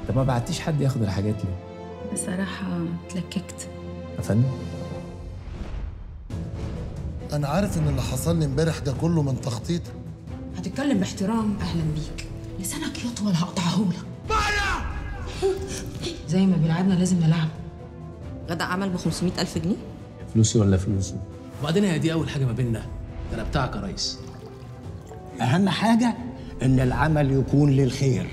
طب ما بعتيش حد ياخد الحاجات ليه بصراحة اتلككت يا فندم انا عارف ان اللي حصل لي امبارح ده كله من تخطيط هتتكلم باحترام اهلا بيك لسانك يطول هقطعهولك زي ما بيلعبنا لازم نلعب غدا عمل ب 500 ألف جنيه فلوسي ولا فلوسه وبعدين هي دي اول حاجه ما بيننا ده انا بتاعك يا ريس أهم حاجة إن العمل يكون للخير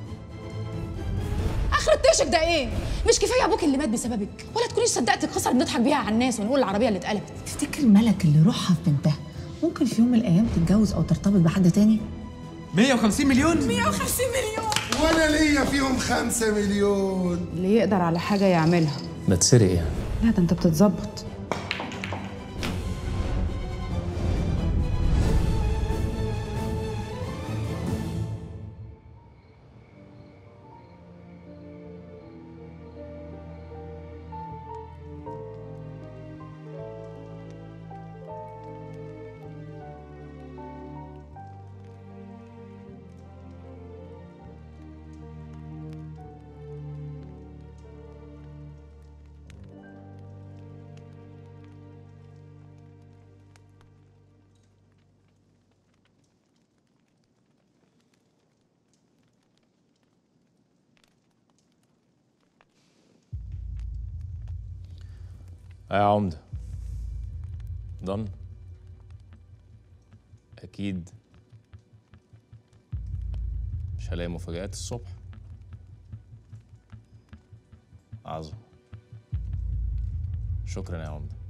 اخر التشك ده ايه؟ مش كفايه ابوك اللي مات بسببك ولا تكونيش صدقتي القصه اللي بنضحك بيها على الناس ونقول العربيه اللي اتقلبت تفتكر ملك اللي روحها في بنتها ممكن في يوم من الايام تتجوز او ترتبط بحد تاني 150 مليون 150 مليون وانا ليا فيهم خمسة مليون اللي يقدر على حاجه يعملها ده اتسرق يعني لا ده انت بتتظبط يا عمدة ضن أكيد مش هلاقي مفاجآت الصبح عظم شكرا يا عمدة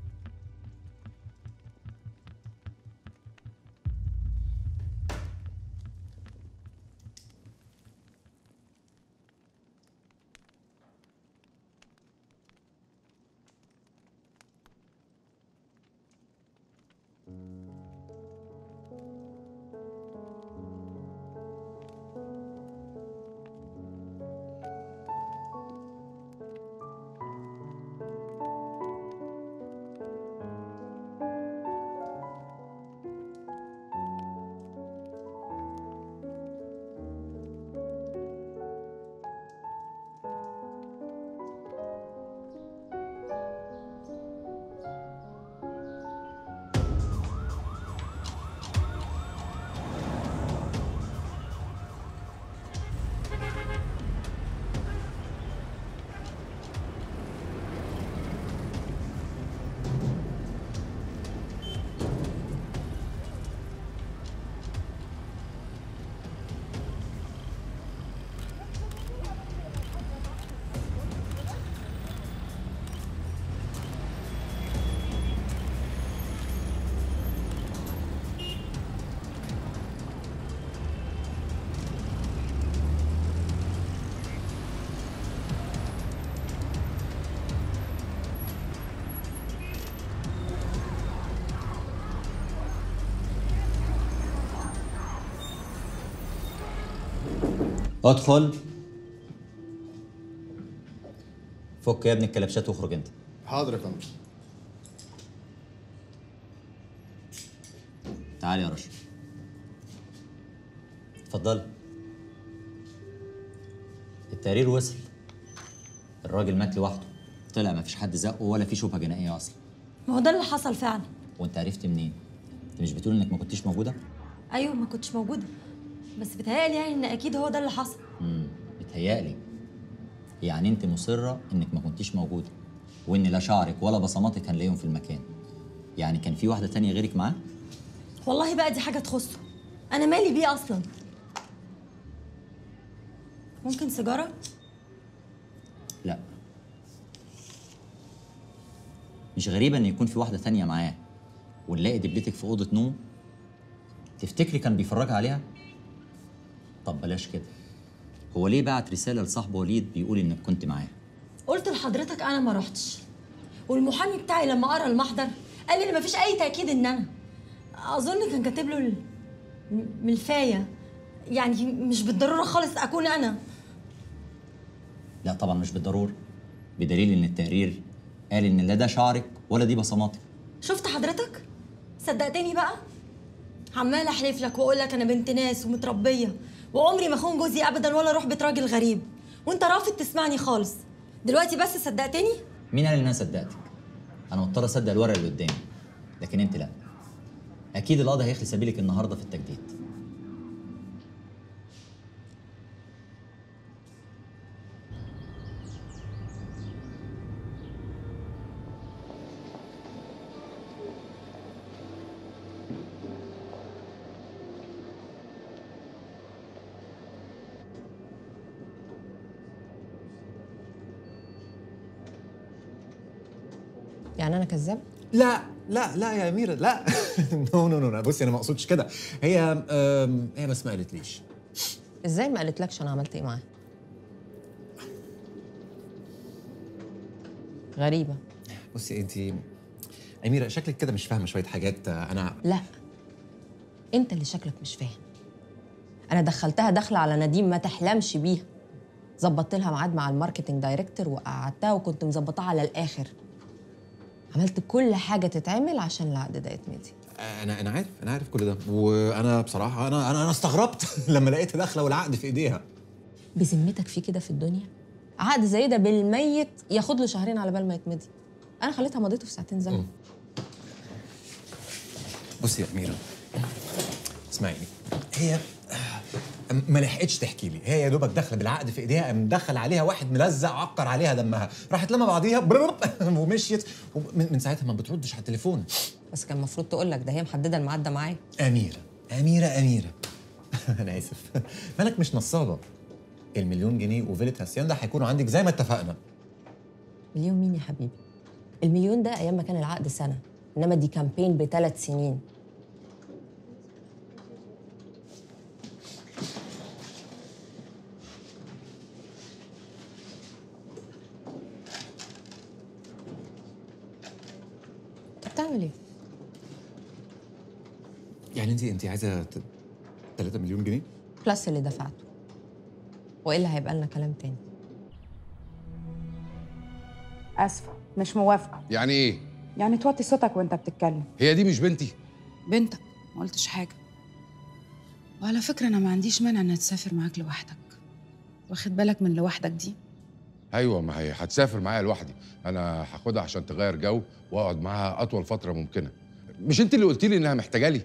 ادخل فك يا ابني الكلبشات واخرج انت حاضر يا فندم تعال يا رشا اتفضل التقرير وصل الراجل مات لوحده طلع مفيش حد زقه ولا في شبهه جنائيه اصلا ما هو ده اللي حصل فعلا وانت عرفت منين انت مش بتقول انك ما كنتيش موجوده ايوه ما كنتش موجوده بس بيتهيألي يعني ان اكيد هو ده اللي حصل امم بتهيألي يعني انت مصره انك ما كنتيش موجوده وان لا شعرك ولا بصماتك هنلاقيهم في المكان يعني كان في واحده تانية غيرك معاه والله بقى دي حاجه تخصه انا مالي بيه اصلا ممكن سيجاره لا مش غريبة إن يكون في واحدة تانية معاه ونلاقي دبلتك في أوضة نوم تفتكري كان بيفرجها عليها؟ طب بلاش كده هو ليه بعت رسالة لصاحبه وليد بيقول إنك كنت معاه؟ قلت لحضرتك انا ما رحتش والمحامي بتاعي لما قرا المحضر قال لي ان مفيش اي تاكيد ان انا اظن كان كاتب له ال- م- ملفايه يعني مش بالضروره خالص اكون انا لا طبعا مش بالضرورة بدليل إن التقرير قال إن لا ده شعرك ولا دي بصماتك شفت حضرتك صدقتني بقى عمال احلف لك واقول لك انا بنت ناس ومتربيه وعمري ما اخون جوزي ابدا ولا اروح بيت راجل غريب وانت رافض تسمعني خالص دلوقتي بس صدقتني مين قال ان انا صدقتك انا مضطر اصدق الورقه اللي قدامي لكن انت لا اكيد القاضي هيخلي سبيلك النهارده في التجديد يعني انا كذاب لا لا لا يا اميره لا نو نو نو بصي انا ما اقصدش كده هي أم، هي بس ما قالتليش ازاي ما قالتلكش انا عملت ايه معاه غريبه بصي انت اميره شكلك كده مش فاهمه شويه حاجات آه، انا لا انت اللي شكلك مش فاهم انا دخلتها داخله على نديم ما تحلمش بيها ظبطت لها ميعاد مع الماركتنج دايركتور وقعدتها وكنت مظبطاها على الاخر عملت كل حاجه تتعمل عشان العقد ده يتمضي انا انا عارف انا عارف كل ده وانا بصراحه انا انا انا استغربت لما لقيتها داخله والعقد في ايديها بذمتك في كده في الدنيا عقد زي ده بالميت ياخد له شهرين على بال ما يتمضي انا خليتها مضيته في ساعتين زمن بصي يا اميره اسمعيني هي ما لحقتش تحكي لي هي يا دوبك داخله بالعقد في ايديها قام دخل عليها واحد ملزق عكر عليها دمها راحت لما بعضيها بررب ومشيت ومن من ساعتها ما بتردش على التليفون بس كان المفروض تقول لك ده هي محدده الميعاد ده معايا اميره اميره اميره انا اسف مالك مش نصابه المليون جنيه وفيلة هاسيان ده هيكونوا عندك زي ما اتفقنا مليون مين يا حبيبي المليون ده ايام ما كان العقد سنه انما دي كامبين بثلاث سنين انت بتعمل ايه؟ يعني انت انت عايزه 3 مليون جنيه بلس اللي دفعته والا هيبقى لنا كلام تاني اسفه مش موافقه يعني ايه؟ يعني توطي صوتك وانت بتتكلم هي دي مش بنتي؟ بنتك ما قلتش حاجة وعلى فكرة أنا ما عنديش مانع إنها تسافر معاك لوحدك واخد بالك من لوحدك دي ايوه ما هي هتسافر معايا لوحدي انا هاخدها عشان تغير جو واقعد معاها اطول فتره ممكنه مش انت اللي قلتي لي انها محتاجه لي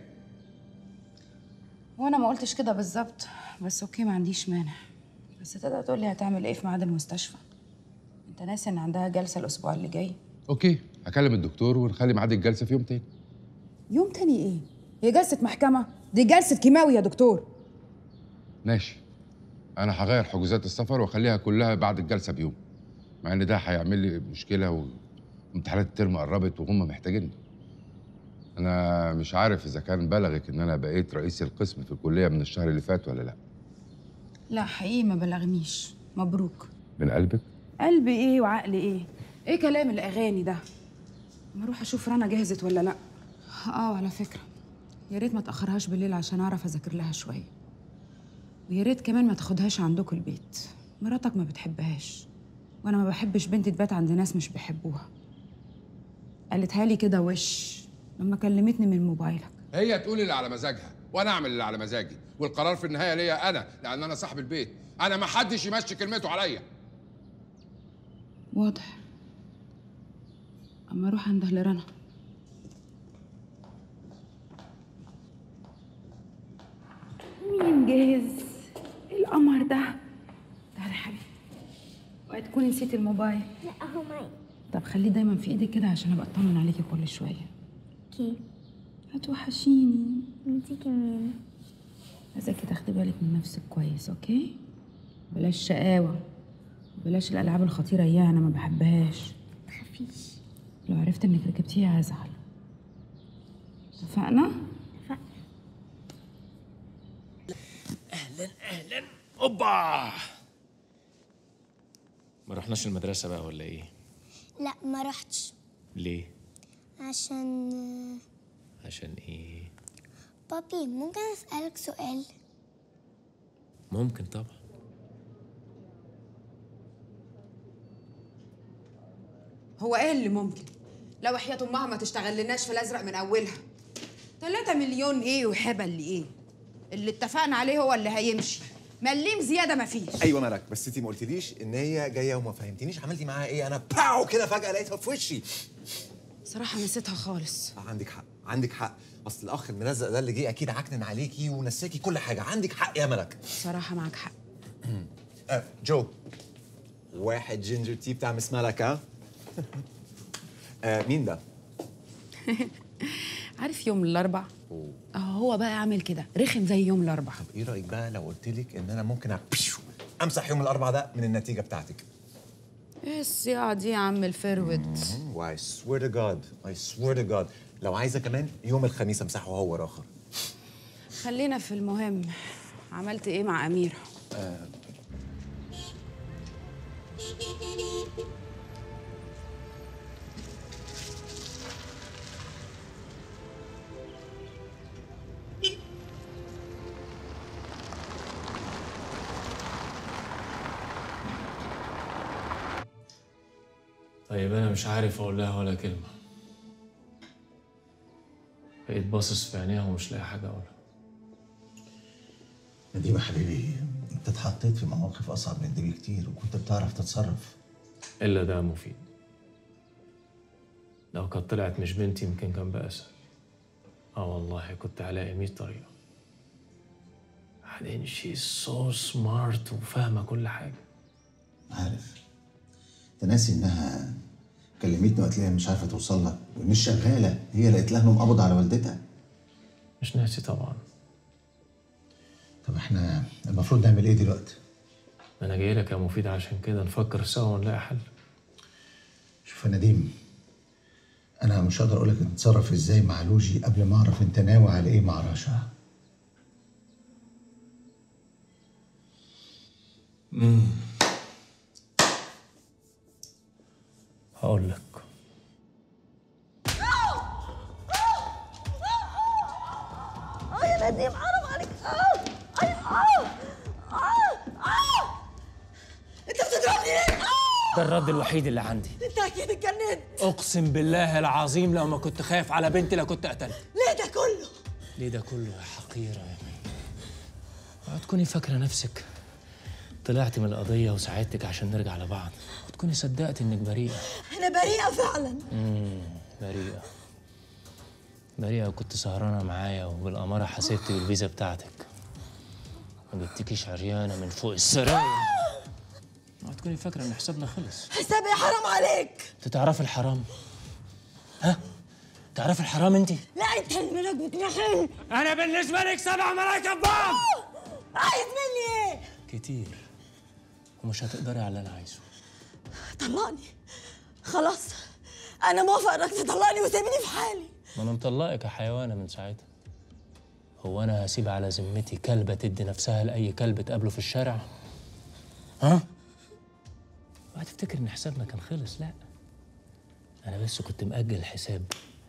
وأنا ما قلتش كده بالظبط بس أوكي ما عنديش مانع بس تقدر تقول لي هتعمل إيه في ميعاد المستشفى أنت ناسي إن عندها جلسة الأسبوع اللي جاي اوكي هكلم الدكتور ونخلي ميعاد الجلسه في يوم تاني يوم تاني ايه هي جلسه محكمه دي جلسه كيماوي يا دكتور ماشي انا هغير حجوزات السفر واخليها كلها بعد الجلسه بيوم مع ان ده هيعمل لي مشكله وامتحانات الترم قربت وهم محتاجيني انا مش عارف اذا كان بلغك ان انا بقيت رئيس القسم في الكليه من الشهر اللي فات ولا لا لا حقيقي ما بلغنيش مبروك من قلبك قلبي ايه وعقلي ايه ايه كلام الاغاني ده ما اروح اشوف رنا جهزت ولا لا اه على فكرة يا ريت ما تأخرهاش بالليل عشان أعرف أذاكر لها شوية ويا ريت كمان ما تاخدهاش عندكم البيت مراتك ما بتحبهاش وأنا ما بحبش بنتي تبات عند ناس مش بيحبوها قالتها لي كده وش لما كلمتني من موبايلك هي تقول اللي على مزاجها وانا اعمل اللي على مزاجي والقرار في النهايه ليا انا لان انا صاحب البيت انا ما حدش يمشي كلمته عليا واضح أما أروح أنده لرنا مين جاهز ايه القمر ده تعالي يا حبيبي وهتكوني نسيتي الموبايل لا اهو معي طب خليه دايما في إيدك كده عشان أبقى أطمن عليكي كل شوية كي هتوحشيني انتي كمان عايزاكي تاخدي بالك من نفسك كويس أوكي بلاش شقاوة بلاش الألعاب الخطيرة إياها أنا ما بحبهاش تخافيش لو عرفت إنك ركبتيها هزعل اتفقنا؟ اهلا اهلا اوبا ما رحناش المدرسه بقى ولا ايه لا ما رحتش ليه عشان عشان ايه بابي ممكن اسالك سؤال ممكن طبعا هو ايه اللي ممكن لو حياة امها ما تشتغل لناش في الازرق من اولها 3 مليون ايه وهبل ايه اللي اتفقنا عليه هو اللي هيمشي مليم زياده مفيش ايوه مالك بس انت ما قلتليش ان هي جايه وما فهمتنيش عملتي معاها ايه انا باو كده فجاه لقيتها في وشي صراحه نسيتها خالص آه، عندك حق عندك حق اصل الاخ الملزق ده اللي جه اكيد عكنن عليكي ونساكي كل حاجه عندك حق يا ملك صراحه معاك حق آه جو واحد جينجر تي بتاع مس ملك ها آه مين ده عارف يوم الاربع اه هو بقى عامل كده رخم زي يوم الاربع طب ايه رايك بقى لو قلت لك ان انا ممكن أ- امسح يوم الاربعاء ده من النتيجه بتاعتك ايه الصياعه دي يا عم الفرود واي سوير تو جاد اي سوير تو جاد لو عايزه كمان يوم الخميس امسحه هو اخر خلينا في المهم عملت ايه مع اميره آه طيب انا مش عارف اقول لها ولا كلمه بقيت باصص في عينيها ومش لاقي حاجه اقولها نديم يا حبيبي انت اتحطيت في مواقف اصعب من دي بكتير وكنت بتعرف تتصرف الا ده مفيد لو كانت طلعت مش بنتي يمكن كان بقى اسهل اه والله كنت هلاقي 100 طريقه بعدين شي سو سمارت وفاهمه كل حاجه عارف انت ناسي انها كلمتني وقالت لي مش عارفه توصل لك وان الشغاله هي لقيت لها انهم قبضوا على والدتها مش ناسي طبعا طب احنا المفروض نعمل ايه دلوقتي؟ انا جاي لك يا مفيد عشان كده نفكر سوا ونلاقي حل شوف يا نديم انا مش هقدر اقول لك تتصرف ازاي مع لوجي قبل ما اعرف انت ناوي على ايه مع رشا امم هقول لك اه يا نديم حرام عليك اه اه اه اه اه انت بتضربني ليه؟ ده الرد الوحيد اللي عندي انت اكيد اتجننت اقسم بالله العظيم لو ما كنت خايف على بنتي لكنت قتلت ليه ده كله؟ ليه ده كله يا حقيره يا مي اوعى تكوني فاكره نفسك طلعت من القضيه وساعدتك عشان نرجع لبعض وتكوني صدقت انك بريئه انا بريئه فعلا امم بريئه بريئه وكنت سهرانه معايا وبالاماره حسبت بالفيزا بتاعتك ما جبتكيش عريانه من فوق السراير اوعى تكوني فاكره ان حسابنا خلص حسابي حرام عليك انت تعرفي الحرام ها تعرفي الحرام انت لا انت اللي مالك بتنحل انا بالنسبه لك سبع ملايكه ببعض عايز مني ايه؟ كتير ومش هتقدري على اللي انا عايزه طلقني خلاص انا موافقه انك تطلقني وتسيبني في حالي ما انا مطلقك يا حيوانه من ساعتها هو انا هسيب على ذمتي كلبه تدي نفسها لاي كلب تقابله في الشارع ها وهتفتكر ان حسابنا كان خلص لا انا بس كنت مأجل الحساب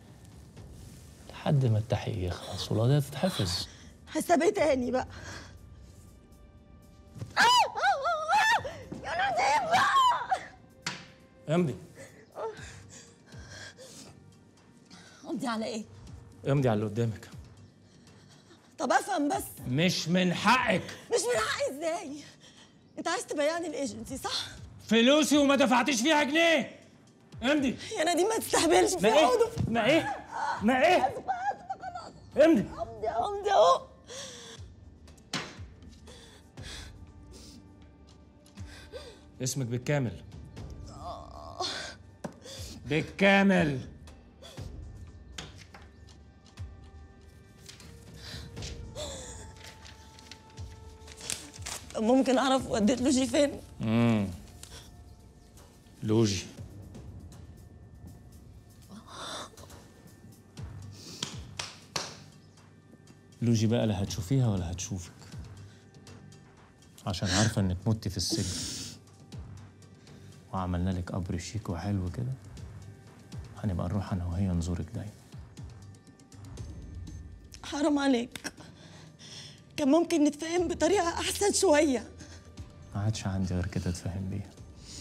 لحد ما التحقيق يخلص والقضيه تتحفظ حساب ايه تاني بقى آه، آه، آه، آه، يا نديم بقى امضي امضي على ايه؟ امضي على اللي قدامك طب افهم بس مش من حقك مش من حقي ازاي؟ انت عايز تبيعني الايجنسي صح؟ فلوسي وما دفعتيش فيها جنيه امضي يا نديم ما تستهبلش في ما ايه عوده ما ايه ما ايه امضي امضي امضي اهو اسمك بالكامل بالكامل ممكن اعرف وديت له شي فين؟ امم لوجي لوجي بقى لا هتشوفيها ولا هتشوفك عشان عارفة انك متي في السجن وعملنا لك قبر شيك وحلو كده هنبقى نروح انا وهي نزورك دايما حرام عليك كان ممكن نتفاهم بطريقه احسن شويه ما عادش عندي غير كده اتفاهم بيها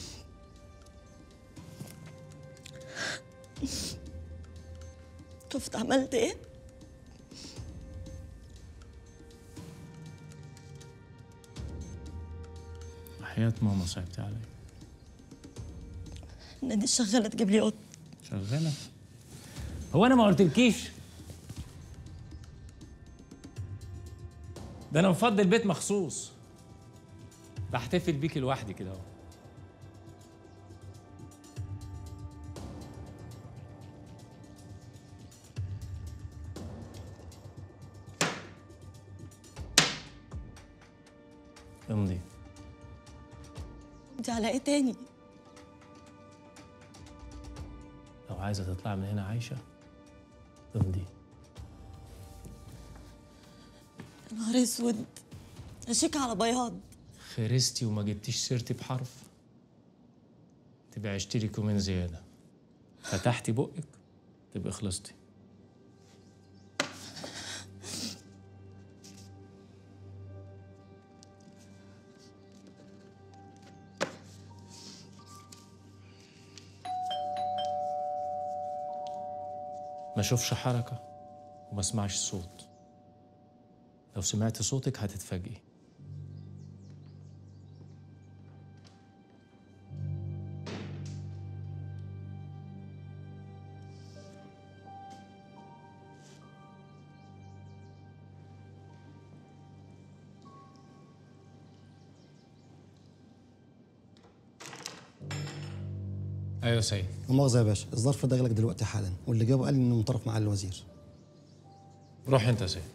شفت عملت ايه؟ وحياة ماما صعبتي علي نادي الشغالة تجيب لي قط شغالة هو أنا ما قلتلكيش ده أنا مفضي البيت مخصوص بحتفل بيكي لوحدي كده اهو امضي دي على ايه تاني لو عايزة تطلع من هنا عايشة امضي يا نهار اسود اشيك على بياض خرستي وما جبتيش سيرتي بحرف تبقى عشتي لك يومين زيادة فتحتي بقك تبقى خلصتي ما اشوفش حركة وما اسمعش صوت لو سمعت صوتك هتتفاجئي ايوه سيد مؤاخذة يا باشا الظرف ده جالك دلوقتي حالا واللي جابه قال لي انه مترف مع الوزير روح انت يا سيد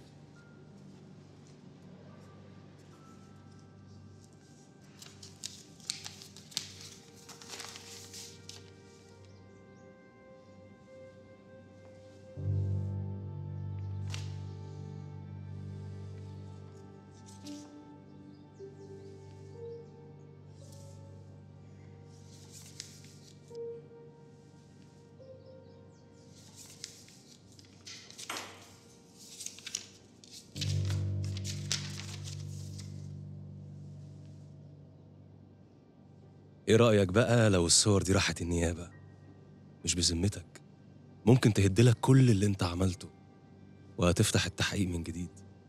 ايه رأيك بقى لو الصور دي راحت النيابة مش بذمتك ممكن تهدلك كل اللي انت عملته وهتفتح التحقيق من جديد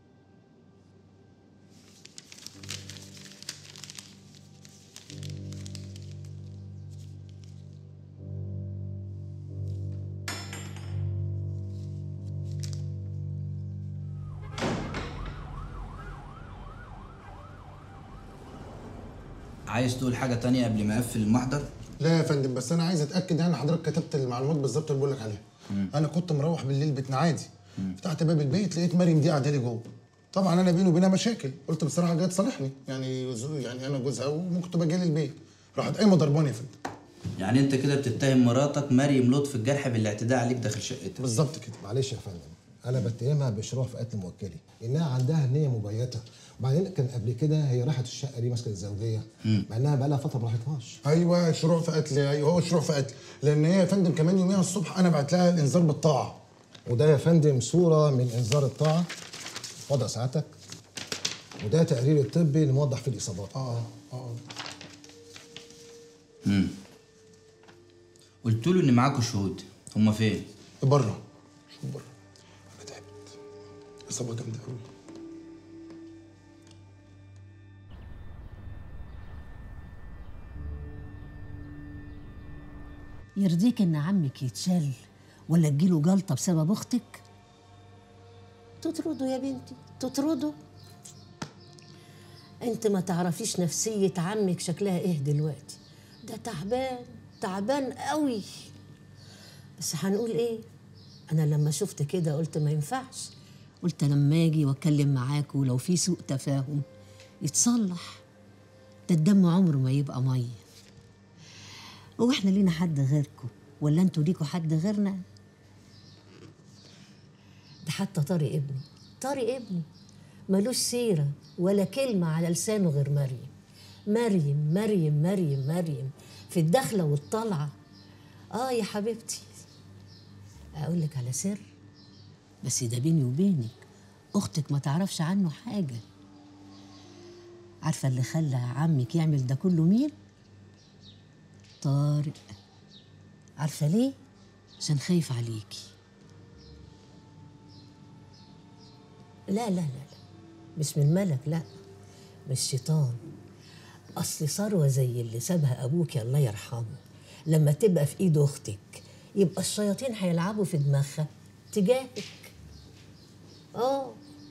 عايز تقول حاجة تانية قبل ما أقفل المحضر؟ لا يا فندم بس انا عايز اتاكد يعني حضرتك كتبت المعلومات بالظبط اللي بقول لك عليها انا كنت مروح بالليل بيتنا عادي فتحت باب البيت لقيت مريم دي قاعده لي جوه طبعا انا بيني وبينها مشاكل قلت بصراحه جايه تصالحني يعني زو- يعني انا جوزها وممكن تبقى جايه لي البيت راحت قايمه ضرباني يا فندم يعني أنت كده بتتهم مراتك مريم لطفي الجرح بالاعتداء عليك داخل شقتك بالظبط كده معلش يا فندم انا بتهمها بشروع في قتل موكلي انها عندها نيه مبيته وبعدين كان قبل كده هي راحت الشقه دي ماسكه الزوجيه مع انها بقى لها فتره ما راحتهاش ايوه شروع في قتل ايوه هو شروع في قتل لان هي يا فندم كمان يوميها الصبح انا بعت لها الانذار بالطاعه وده يا فندم صوره من انذار الطاعه وضع ساعتك وده تقرير الطبي اللي موضح فيه الاصابات اه اه امم قلت له إن معاكوا شهود هما فين؟ بره شوف بره انا تعبت اصابه جامده قوي يرضيك ان عمك يتشل ولا تجيله جلطه بسبب اختك تطرده يا بنتي تطرده انت ما تعرفيش نفسيه عمك شكلها ايه دلوقتي ده تعبان تعبان قوي بس هنقول ايه انا لما شفت كده قلت ما ينفعش قلت لما اجي واتكلم معاكوا لو في سوء تفاهم يتصلح ده الدم عمره ما يبقى ميه هو احنا لينا حد غيركم ولا انتوا ليكوا حد غيرنا ده حتى طارق ابني طارق ابني ملوش سيرة ولا كلمة على لسانه غير مريم مريم مريم مريم مريم في الدخلة والطلعة اه يا حبيبتي اقول لك على سر بس ده بيني وبينك اختك ما تعرفش عنه حاجة عارفة اللي خلى عمك يعمل ده كله مين؟ طارق عارفة ليه؟ عشان خايف عليكي لا لا لا لا مش من ملك لا مش شيطان اصل ثروه زي اللي سابها ابوك الله يرحمه لما تبقى في ايد اختك يبقى الشياطين هيلعبوا في دماغها تجاهك اه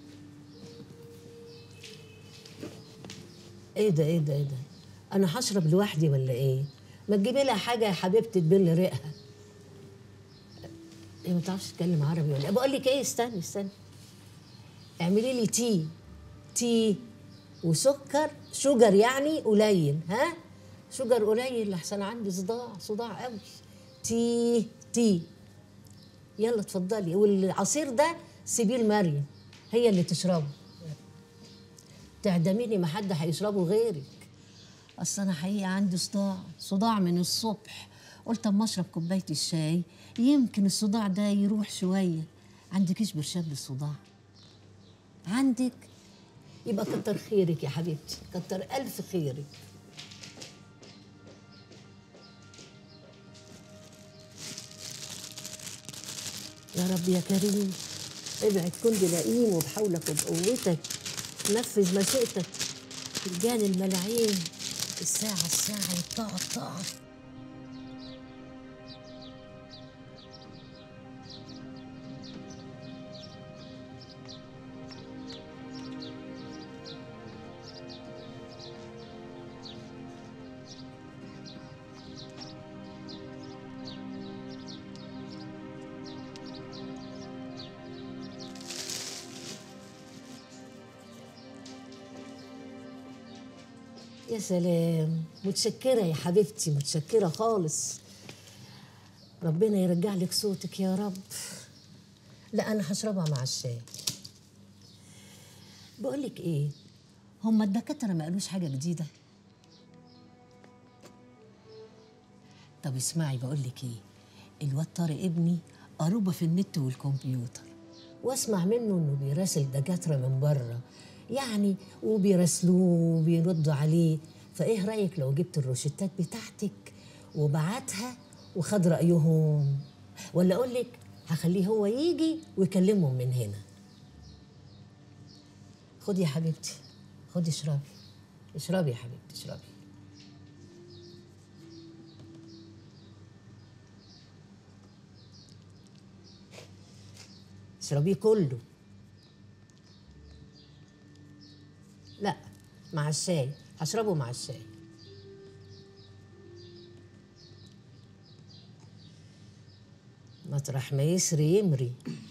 ايه ده ايه ده ايه ده انا هشرب لوحدي ولا ايه ما تجيبي لها حاجه يا حبيبتي تبل ريقها ايه ما تعرفش تتكلم عربي ولا إيه؟ بقول لك ايه استني استني اعملي لي تي تي وسكر شجر يعني قليل ها شجر قليل لحسن عندي صداع صداع قوي تي تي يلا اتفضلي والعصير ده سيبيه لمريم هي اللي تشربه تعدميني ما حد هيشربه غيرك اصل انا حقيقه عندي صداع صداع من الصبح قلت اما اشرب كوبايه الشاي يمكن الصداع ده يروح شويه عندكيش برشام للصداع عندك يبقى كتر خيرك يا حبيبتي كتر الف خيرك يا رب يا كريم ابعد كل لئيم وبحولك وبقوتك نفذ مشيئتك تلجان الملاعين الساعة الساعة يطاع الطاعة يا سلام متشكرة يا حبيبتي متشكرة خالص ربنا يرجع لك صوتك يا رب لا أنا هشربها مع الشاي بقول لك إيه هما الدكاترة ما قالوش حاجة جديدة طب اسمعي بقول لك إيه الواد طارق ابني قروبة في النت والكمبيوتر واسمع منه انه بيراسل دكاتره من بره يعني وبيراسلوه وبيردوا عليه فايه رايك لو جبت الروشتات بتاعتك وبعتها وخد رايهم ولا اقول لك هخليه هو يجي ويكلمهم من هنا خدي يا حبيبتي خدي اشربي اشربي يا حبيبتي اشربي اشربيه كله لا مع الشاي هشربه مع الشاي مطرح ما يسري يمري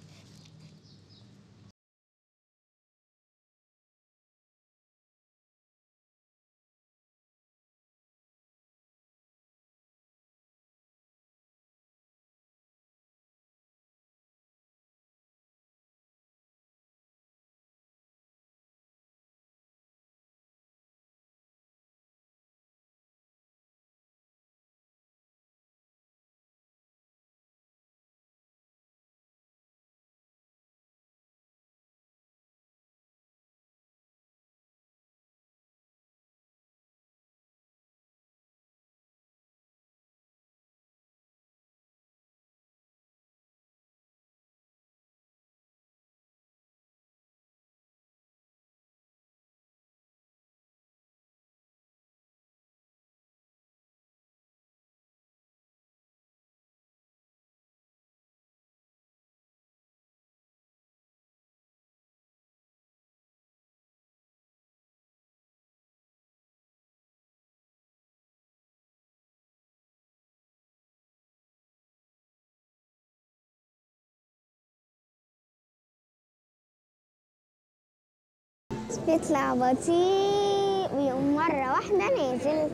بيطلع بطيء ويقوم مرة واحدة نازل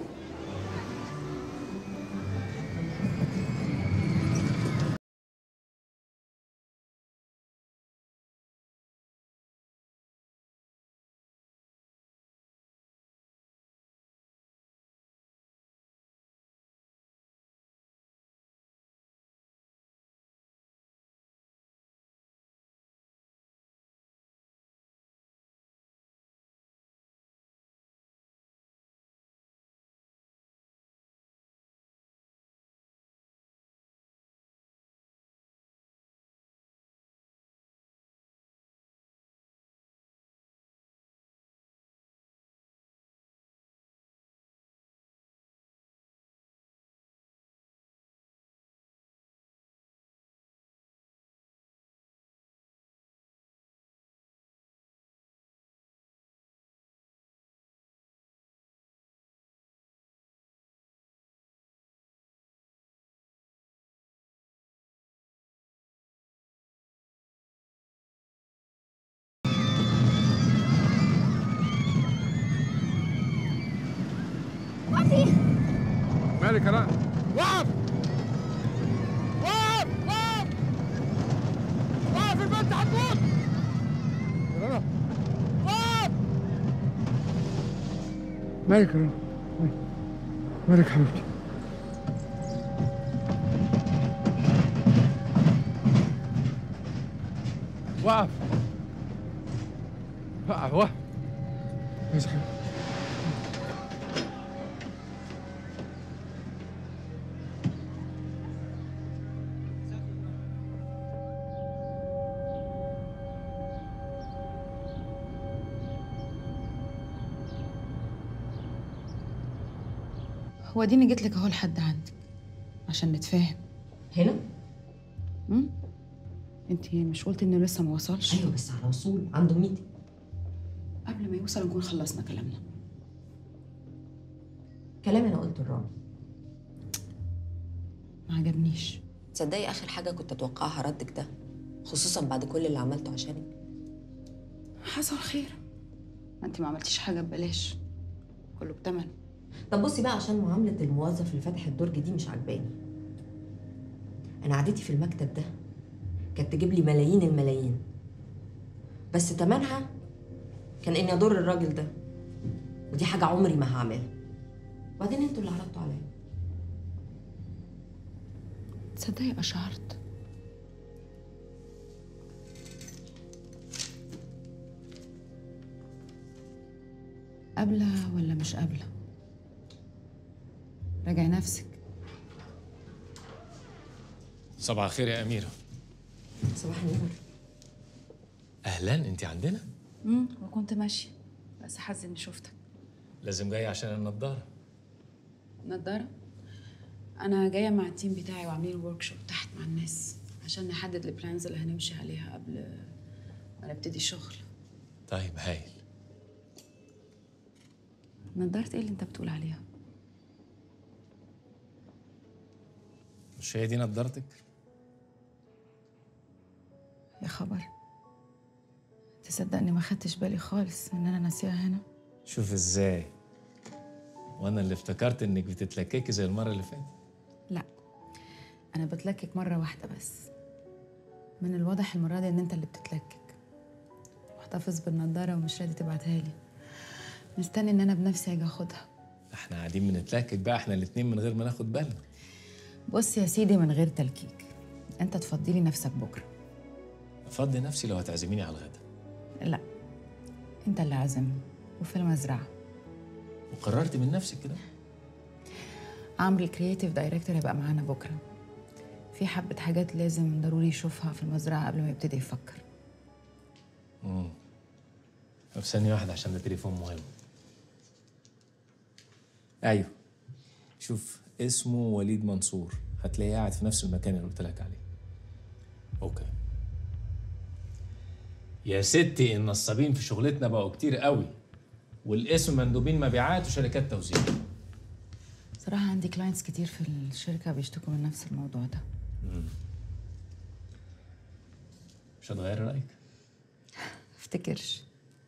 مالك انا وقف وقف وقف وقف البنت هتموت يا رنا وقف مالك يا رنا مالك حبيبتي وقف وقف وقف بس حبيبتي هو اديني جيت لك اهو لحد عندك عشان نتفاهم هنا؟ امم انت مش قلتي انه لسه ما وصلش ايوه بس على وصول عنده ميتنج قبل ما يوصل نكون خلصنا كلامنا كلام انا قلته لرامي ما عجبنيش تصدقي اخر حاجه كنت اتوقعها ردك ده خصوصا بعد كل اللي عملته عشانك حصل خير ما انت ما عملتيش حاجه ببلاش كله بتمن طب بصي بقى عشان معامله الموظف اللي فاتح الدرج دي مش عجباني انا قعدتي في المكتب ده كانت تجيب لي ملايين الملايين بس تمنها كان اني اضر الراجل ده ودي حاجه عمري ما هعملها وبعدين انتوا اللي عرضتوا عليا تصدقي اشعرت قابلة ولا مش قابلة راجعي نفسك صباح الخير يا أميرة صباح النور أهلا أنت عندنا امم وكنت ماشية بس حظي اني شفتك لازم جاي عشان النضارة نضارة انا جاية مع التيم بتاعي وعاملين ورك شوب تحت مع الناس عشان نحدد البلانز اللي هنمشي عليها قبل ما نبتدي الشغل طيب هايل نضارة ايه اللي انت بتقول عليها مش هي دي نضارتك يا خبر تصدقني ما خدتش بالي خالص ان انا ناسيها هنا شوف ازاي وانا اللي افتكرت انك بتتلككي زي المره اللي فاتت لا انا بتلكك مره واحده بس من الواضح المره دي ان انت اللي بتتلكك محتفظ بالنضاره ومش راضي تبعتها لي مستني ان انا بنفسي اجي اخدها احنا قاعدين بنتلكك بقى احنا الاتنين من غير ما ناخد بالنا بص يا سيدي من غير تلكيك انت تفضلي نفسك بكره افضي نفسي لو هتعزميني على الغدا لا انت اللي عازمني وفي المزرعه وقررت من نفسك كده عمرو الكرييتيف دايركتور هيبقى معانا بكره في حبه حاجات لازم ضروري يشوفها في المزرعه قبل ما يبتدي يفكر امم طب ثانية واحدة عشان ده تليفون مهم ايوه شوف اسمه وليد منصور هتلاقيه قاعد في نفس المكان اللي قلت لك عليه اوكي يا ستي النصابين في شغلتنا بقوا كتير قوي والاسم مندوبين مبيعات وشركات توزيع صراحه عندي كلاينتس كتير في الشركه بيشتكوا من نفس الموضوع ده مم. مش هتغير رايك افتكرش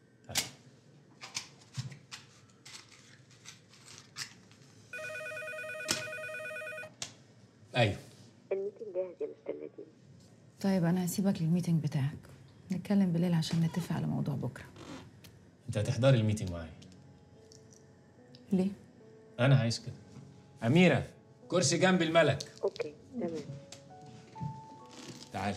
ايوه الميتنج جاهز يا مستر نديم طيب انا هسيبك للميتنج بتاعك نتكلم بالليل عشان نتفق على موضوع بكره انت هتحضري الميتنج معايا ليه انا عايز كده اميره كرسي جنب الملك اوكي تمام تعالي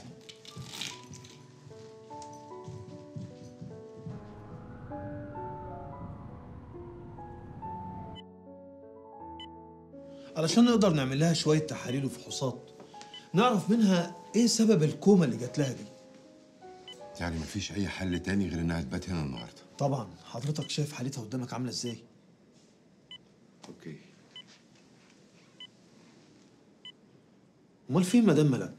علشان نقدر نعمل لها شويه تحاليل وفحوصات نعرف منها ايه سبب الكوما اللي جات لها دي يعني مفيش اي حل تاني غير انها تبات هنا النهارده طبعا حضرتك شايف حالتها قدامك عامله ازاي اوكي امال فين مدام ملك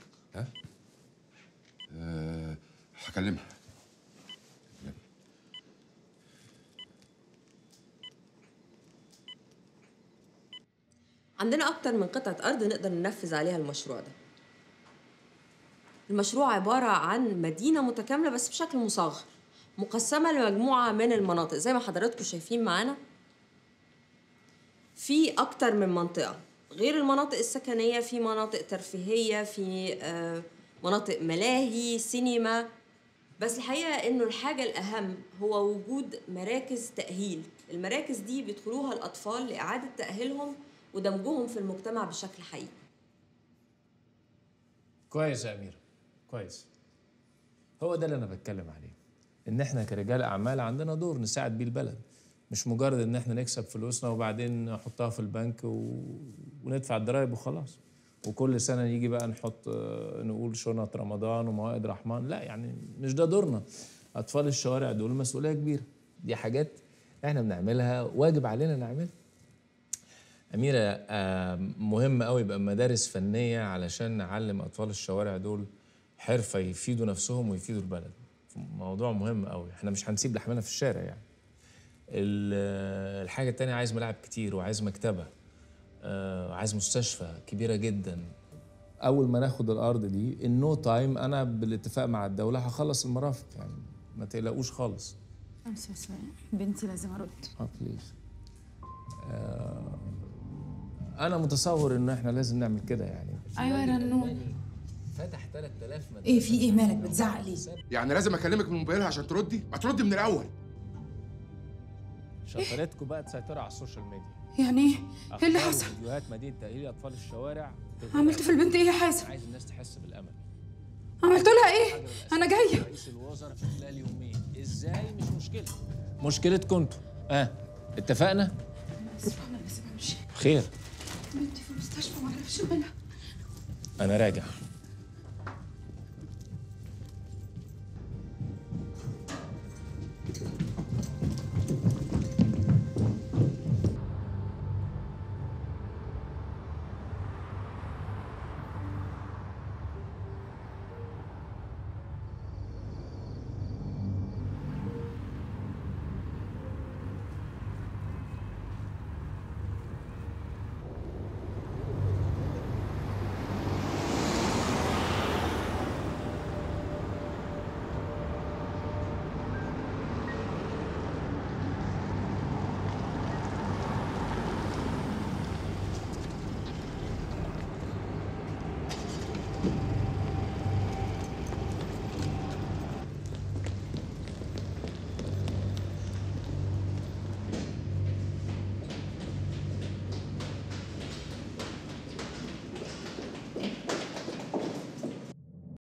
أه هكلمها عندنا أكتر من قطعة أرض نقدر ننفذ عليها المشروع ده المشروع عبارة عن مدينة متكاملة بس بشكل مصغر مقسمة لمجموعة من المناطق زي ما حضراتكم شايفين معانا في أكتر من منطقة غير المناطق السكنية في مناطق ترفيهية في آه، مناطق ملاهي سينما بس الحقيقة إنه الحاجة الأهم هو وجود مراكز تأهيل المراكز دي بيدخلوها الأطفال لإعادة تأهيلهم ودمجهم في المجتمع بشكل حقيقي كويس يا امير كويس هو ده اللي انا بتكلم عليه ان احنا كرجال اعمال عندنا دور نساعد بيه البلد مش مجرد ان احنا نكسب فلوسنا وبعدين نحطها في البنك و... وندفع الضرايب وخلاص وكل سنه نيجي بقى نحط آه، نقول شنط رمضان وموائد رحمن لا يعني مش ده دورنا اطفال الشوارع دول مسؤوليه كبيره دي حاجات احنا بنعملها واجب علينا نعملها أميرة آه، مهم قوي يبقى مدارس فنية علشان نعلم أطفال الشوارع دول حرفة يفيدوا نفسهم ويفيدوا البلد موضوع مهم قوي احنا مش هنسيب لحمنا في الشارع يعني ال- الحاجة التانية عايز ملاعب كتير وعايز مكتبة آه، عايز مستشفى كبيرة جدا أول ما ناخد الأرض دي النو تايم أنا بالاتفاق مع الدولة هخلص المرافق يعني ما تقلقوش خالص خمسة ثواني بنتي لازم ارد اه بليز آه، انا متصور ان احنا لازم نعمل كده يعني ايوه يا رنون فتح 3000 مدرسه ايه في ايه مالك بتزعق ليه يعني لازم اكلمك من موبايلها عشان تردي ما تردي من الاول شطارتكم بقى تسيطروا على السوشيال ميديا يعني ايه ايه اللي أخبار حصل وفيديوهات مدينه تأهيل اطفال الشوارع عملت في البنت ايه يا حازم عايز الناس تحس بالامل عملت لها ايه انا جايه رئيس الوزراء في خلال يومين ازاي مش مشكله مشكلتكم انتوا اه اتفقنا اسمع انا لازم امشي خير بنتي في المستشفى ما اعرفش مالها انا راجع